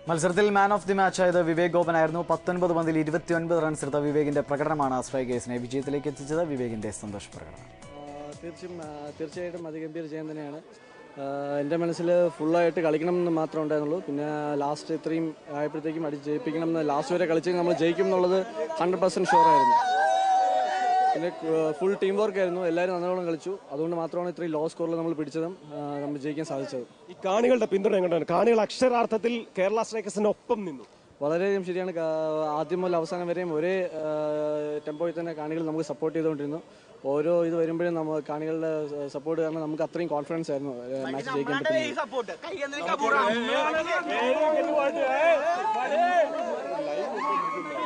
മത്സരത്തിൽ man of the match ആയത് വിവേക് ഗോപനായിരുന്നു പത്തൊൻപത് പന്തിൽ ഇരുപത്തിയൊൻപത് റൺസ് എടുത്ത വിവേകിന്റെ പ്രകടനമാണ് സ്ട്രൈക്കേഴ്സിനെ വിജയത്തിലേക്ക് എത്തിച്ചത് വിവേകിന്റെ സന്തോഷ പ്രകടനം തീർച്ചയായും ആ, തീർച്ചയായിട്ടും അതിഗംഭീര ജയം തന്നെയാണ് ആ, എൻ്റെ മനസ്സിൽ ഫുള്ളായിട്ട് കളിക്കണം എന്ന് മാത്രമേ ഉണ്ടായിരുന്നുള്ളൂ പിന്നെ ലാസ്റ്റ് ഇത്രയും ആയപ്പോഴത്തേക്കും അടിച്ച് ജയിപ്പിക്കണം എന്ന് ലാസ്റ്റ് വരെ കളിച്ച് നമ്മൾ ജയിക്കും എന്നുള്ളത് ഹൺഡ്രഡ് പെർസെൻറ്റ് ഷുവർ ആയിരുന്നു പിന്നെ ഫുൾ ടീം വർക്ക് ആയിരുന്നു എല്ലാവരും നല്ലോണം കളിച്ചു അതുകൊണ്ട് മാത്രമാണ് ഇത്രയും ലോ സ്കോറിൽ നമ്മൾ പിടിച്ചതും ആ, നമ്മൾ ജയിക്കാൻ സാധിച്ചത് ഈ കാണികളുടെ പിന്തുണ എങ്ങോട്ടാണ് കാണികൾ അക്ഷരാർത്ഥത്തിൽ കേരള സ്ട്രൈക്കേഴ്സിന് ഒപ്പം നിന്നു വളരെയധികം ശരിയാണ് കാ- ആദ്യം മുതൽ അവസാനം വരെയും ഒരേ ടെമ്പോയിൽ തന്നെ കാണികൾ നമുക്ക് സപ്പോർട്ട് ചെയ്തുകൊണ്ടിരുന്നു ഓരോ ഇത് വരുമ്പോഴും നമ്മൾ കാണികളുടെ സപ്പോർട്ട് കാരണം നമുക്ക് അത്രയും കോൺഫിഡൻസ് ആയിരുന്നു മാച്ച് ജയിക്കാൻ പറ്റുന്നത്